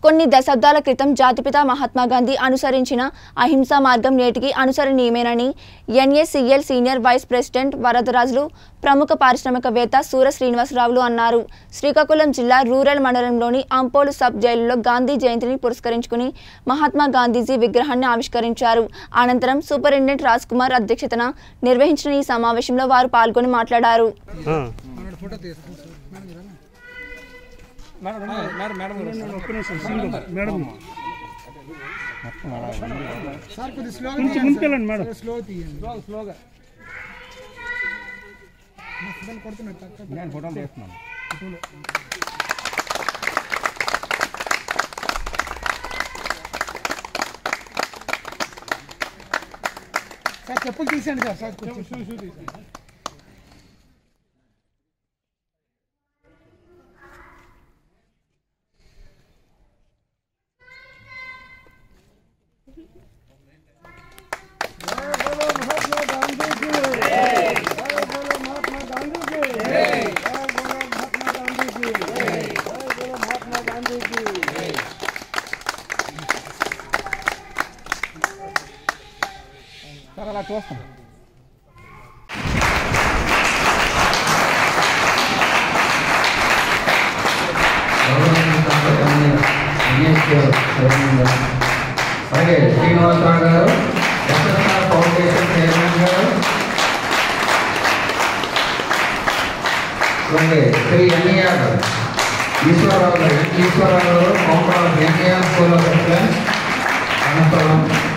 కొన్ని దశాబ్దాల క్రితం జాతిపిత మహాత్మా గాంధీ అనుసరించిన అహింసా మార్గం నేటికి అనుసరణీయమేనని NACL senior vice president Varadarajulu ప్రముఖ పారిశ్రామికవేత్త సూర శ్రీనివాసరావులు అన్నారు శ్రీకాకుళం జిల్లా రూరల్ మండలంలోని అంపోలు సబ్ జైలులో గాంధీ జయంతిని పురస్కరించుకుని మహాత్మా గాంధీజీ విగ్రహాన్ని ఆవిష్కరించారు అనంతరం సూపరింటెండెంట్ రాజ్ కుమార్ అధ్యక్షతన నిర్వహించిన ఈ సమావేశంలో వారు పాల్గొని మాట్లాడారు ఆ. మేడం సార్ కొద్ది స్లోగా కొంచెం ముందుకెళ్ళండి మేడం స్లో తీయండి స్లో స్లోగా ఫోటోలు కొడుతున్నాడు టక్ టక్. నేను ఫోటోలు తీస్తున్నాను సార్ చెప్పులు తీసేయండి సార్ సార్ కొంచెం షూ షూ తీసేయండి సార్ అలా చూస్తాం అలాగే శ్రీనివాసరావు గారు ఎస్ఎస్ఆర్ ఫౌండేషన్ చైర్మన్ గారు అలాగే శ్రీ ఎన్ఈఆర్ ఈశ్వరరావు గారు ఈశ్వరరావు గారు mount NER school of excellence అనంతరం